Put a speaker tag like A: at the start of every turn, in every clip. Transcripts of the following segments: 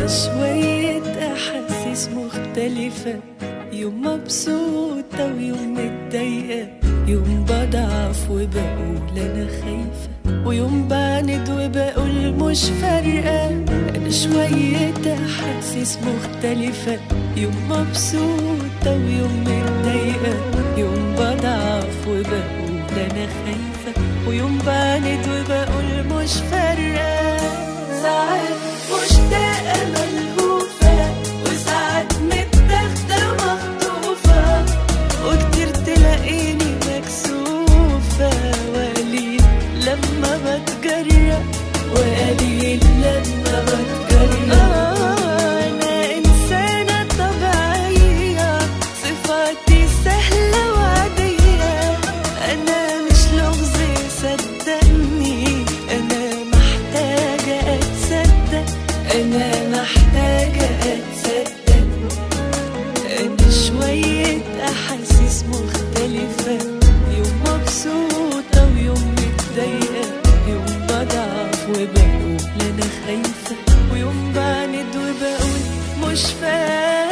A: شوية أحاسيس مختلفة يوم مبسوطة ويوم متضايقة يوم بضعف وبقول أنا خايفة ويوم بعند وبقول مش فارقة أنا شوية أحاسيس مختلفة يوم مبسوطة ويوم متضايقة يوم بضعف وبقول أنا خايفة ويوم بعند وبقول مش فارقة ساعات مشتاقة ملهوفة وساعات متاخدة مخطوفة وكتير تلاقيني مكسوفة وقليل لما بتجرأ وقليل لما بتجرأ أنا إنسانة طبيعية صفاتي سهلة وعادية أنا مش لغز صدقني أنا محتاجة أتصدق أنا محتاجة أتصدق أنا شوية أحاسيس مختلفة يوم مبسوطة ويوم متضايقة يوم بضعف وبقول أنا خايفة ويوم بعند وبقول مش فارقة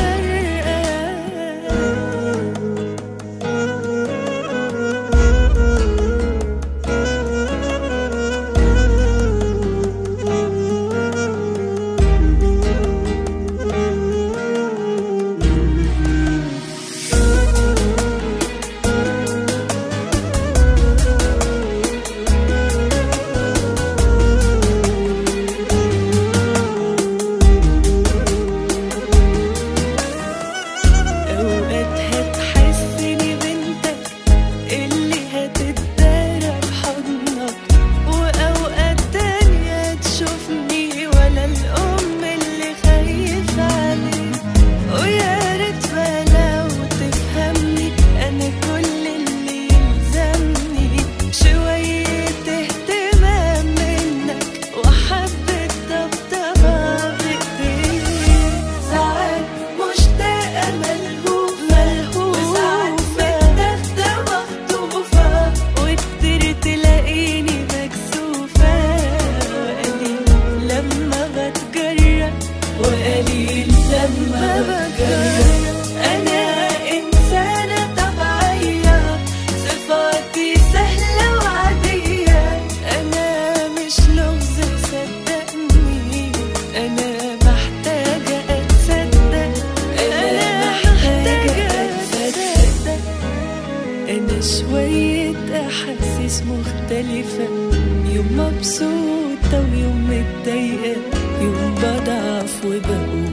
A: أوقات هتحس إني بنتك اللي هتتدارى بحضنك وأوقات تانية تشوفني ولا الأم اللي خايفة عليك ويا ريت بقى لو تفهمني أنا كل اللي يلزمني شوية اهتمام منك وحبة طبطبة بإيديك ساعات مشتاقة ملهوفة ملهوفة وساعات متاخدة مخطوفة وكتير تلاقيني مكسوفة وقليل لما بتجرأ وقليل لما بتجرأ أنا إنسانة طبيعية صفاتي سهلة وعادية أنا مش لغز صدقني أنا محتاجة أتصدق أنا محتاجة أتصدق أنا شوية أحاسيس مختلفة يوم مبسوطة ويوم متضايقة يوم بضعف وبقول